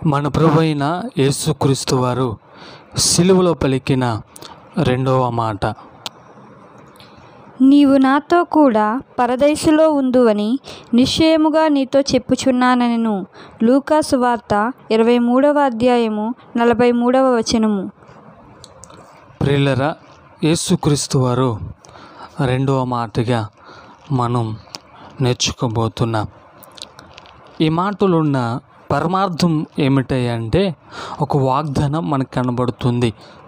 మన ప్రభు అయిన యేసుక్రీస్తు వారు సిలువలో పలికిన రెండవ మాట నీవు నాతో కూడా పరదేశులో ఉందువని నిశ్చయముగా నీతో చెప్పుచున్నానను లూకా సువార్త ఇరవై మూడవ అధ్యాయము నలభై మూడవ వచనము ప్రియులరా యేసుక్రీస్తు వారు రెండవ మాటగా మనం నేర్చుకోబోతున్నాం ఈ మాటలున్న పరమార్థం ఏమిటంటే ఒక వాగ్దానం మనకు కనబడుతుంది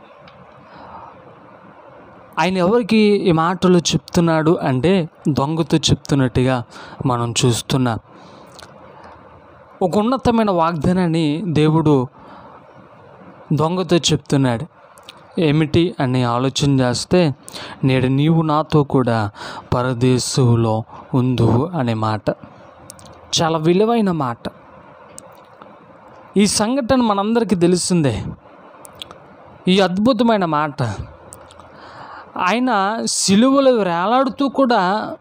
ఆయన ఎవరికి ఈ మాటలు చెప్తున్నాడు అంటే దొంగతో చెప్తున్నట్టుగా మనం చూస్తున్నాం ఒక ఉన్నతమైన వాగ్దానాన్ని దేవుడు దొంగతో చెప్తున్నాడు ఏమిటి అని ఆలోచన చేస్తే నేడు నీవు నాతో కూడా పరదేశంలో ఉందు అనే మాట చాలా విలువైన మాట ఈ సంఘటన మనందరికీ తెలిసిందే ఈ అద్భుతమైన మాట ఆయన సిలువలో వేలాడుతూ కూడా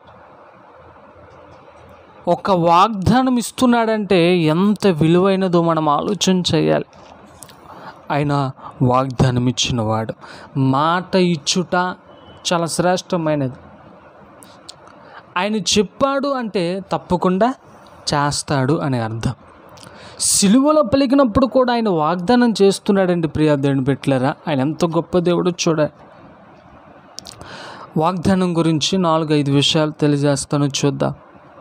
ఒక వాగ్దానం ఇస్తున్నాడంటే ఎంత విలువైనదో మనం ఆలోచన చేయాలి ఆయన వాగ్దానం ఇచ్చినవాడు మాట ఇచ్చుట చాలా శ్రేష్టమైనది ఆయన చెప్పాడు అంటే తప్పకుండా చేస్తాడు అని అర్థం సిలువలో పలికినప్పుడు కూడా ఆయన వాగ్దానం చేస్తున్నాడండి ప్రియా దేవుని పెట్టలేరా ఆయన ఎంత గొప్ప దేవుడు చూడాలి వాగ్దానం గురించి నాలుగు ఐదు విషయాలు తెలియజేస్తాను చూద్దాం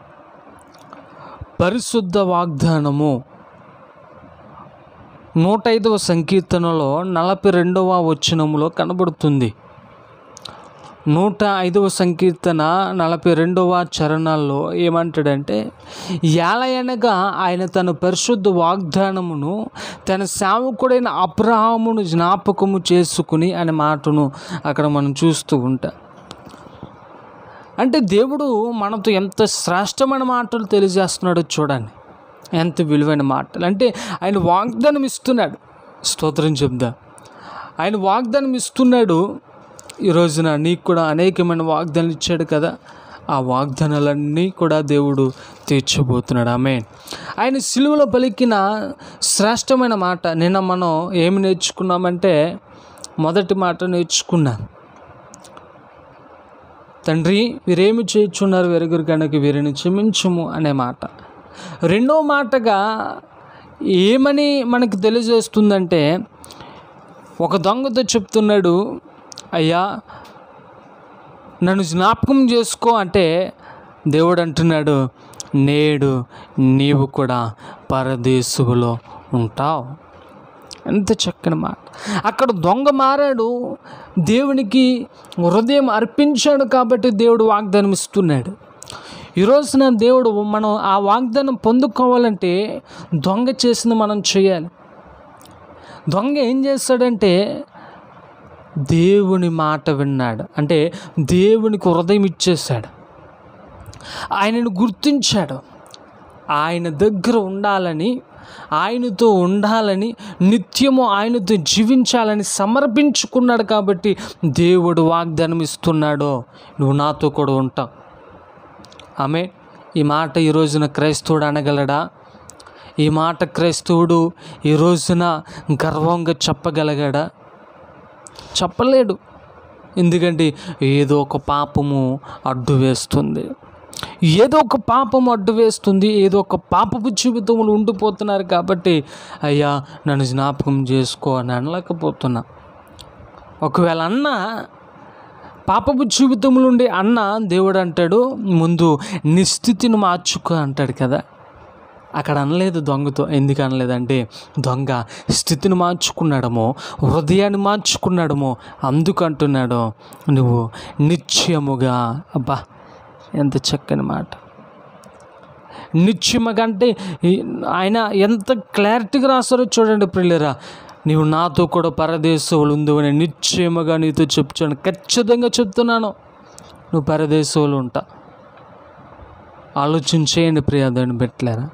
పరిశుద్ధ వాగ్దానము నూట ఐదవ సంకీర్తనలో నలభై రెండవ వచనములో కనబడుతుంది నూట ఐదవ సంకీర్తన నలభై రెండవ చరణాల్లో ఏమంటాడంటే ఏలయనగా ఆయన తన పరిశుద్ధ వాగ్దానమును తన సేవకుడైన అబ్రహామును జ్ఞాపకము చేసుకుని అనే మాటను అక్కడ మనం చూస్తూ ఉంటాం అంటే దేవుడు మనతో ఎంత శ్రేష్టమైన మాటలు తెలియజేస్తున్నాడో చూడండి ఎంత విలువైన మాటలు అంటే ఆయన వాగ్దానం ఇస్తున్నాడు స్తోత్రం చెప్దా ఆయన వాగ్దానం ఇస్తున్నాడు ఈ రోజున నీకు కూడా అనేకమైన వాగ్దానాలు ఇచ్చాడు కదా ఆ వాగ్దానాలన్నీ కూడా దేవుడు తీర్చబోతున్నాడు ఆమె ఆయన సిలువలో పలికిన శ్రేష్టమైన మాట నిన్న మనం ఏమి నేర్చుకున్నామంటే మొదటి మాట నేర్చుకున్నాం తండ్రి వీరేమి చేయుచున్నారు వెరుగురు కనుక వీరిని క్షమించుము అనే మాట రెండో మాటగా ఏమని మనకు తెలియజేస్తుందంటే ఒక దొంగతో చెప్తున్నాడు అయ్యా నన్ను జ్ఞాపకం చేసుకో అంటే దేవుడు అంటున్నాడు నేడు నీవు కూడా పరదేశువులో ఉంటావు ఎంత చక్కని మాట అక్కడ దొంగ మారాడు దేవునికి హృదయం అర్పించాడు కాబట్టి దేవుడు వాగ్దానం ఇస్తున్నాడు ఈ రోజున దేవుడు మనం ఆ వాగ్దానం పొందుకోవాలంటే దొంగ చేసింది మనం చేయాలి దొంగ ఏం చేస్తాడంటే దేవుని మాట విన్నాడు అంటే దేవునికి హృదయం ఇచ్చేశాడు ఆయనను గుర్తించాడు ఆయన దగ్గర ఉండాలని ఆయనతో ఉండాలని నిత్యము ఆయనతో జీవించాలని సమర్పించుకున్నాడు కాబట్టి దేవుడు వాగ్దానం ఇస్తున్నాడో నువ్వు నాతో కూడా ఉంటావు ఆమె ఈ మాట ఈ రోజున క్రైస్తవుడు అనగలడా ఈ మాట క్రైస్తవుడు ఈ రోజున గర్వంగా చెప్పగలగాడా చెప్పలేడు ఎందుకంటే ఏదో ఒక పాపము అడ్డు వేస్తుంది ఏదో ఒక పాపం అడ్డు వేస్తుంది ఏదో ఒక పాపపు జీవితంలో ఉండిపోతున్నారు కాబట్టి అయ్యా నన్ను జ్ఞాపకం చేసుకో అని అనలేకపోతున్నా ఒకవేళ అన్న పాపపు జీవితంలో ఉండే అన్న దేవుడు అంటాడు ముందు నిస్థితిని మార్చుకో అంటాడు కదా అక్కడ అనలేదు దొంగతో ఎందుకు అనలేదంటే దొంగ స్థితిని మార్చుకున్నాడమో హృదయాన్ని మార్చుకున్నాడమో అందుకు అంటున్నాడు నువ్వు నిత్యముగా అబ్బా ఎంత చక్కని మాట నిత్యముగా అంటే ఈ- ఆయన ఎంత క్లారిటీగా రాస్తారో చూడండి ప్రిల్లరా నీవు నాతో కూడా పరదేశంలో ఉందో అని నిశ్చయముగా నీతో చెప్తాను ఖచ్చితంగా చెప్తున్నాను నువ్వు పరదేశంలో ఉంటా ఆలోచన చేయండి ప్రియాదాన్ని పెట్టలేరా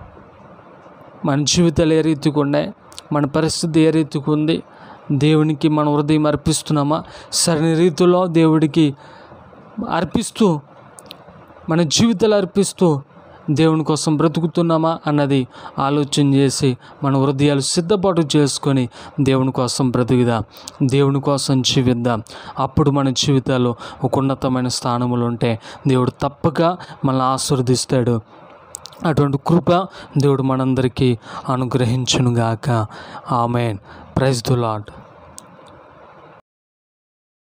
మన జీవితాలు ఏ రీతికి ఉన్నాయి మన పరిస్థితి ఏ రీతికి ఉంది దేవునికి మన హృదయం అర్పిస్తున్నామా సరైన రీతిలో దేవుడికి అర్పిస్తూ మన జీవితాలు అర్పిస్తూ దేవుని కోసం బ్రతుకుతున్నామా అన్నది ఆలోచన చేసి మన హృదయాలు సిద్ధపాటు చేసుకొని దేవుని కోసం బ్రతుకుదాం దేవుని కోసం జీవిద్దాం అప్పుడు మన జీవితాల్లో ఒక ఉన్నతమైన స్థానములు ఉంటే దేవుడు తప్పక మనల్ని ఆశీర్వదిస్తాడు అటువంటి కృప దేవుడు మనందరికీ అనుగ్రహించునుగాక ఆమెన్ ప్రైజ్ దు లాడ్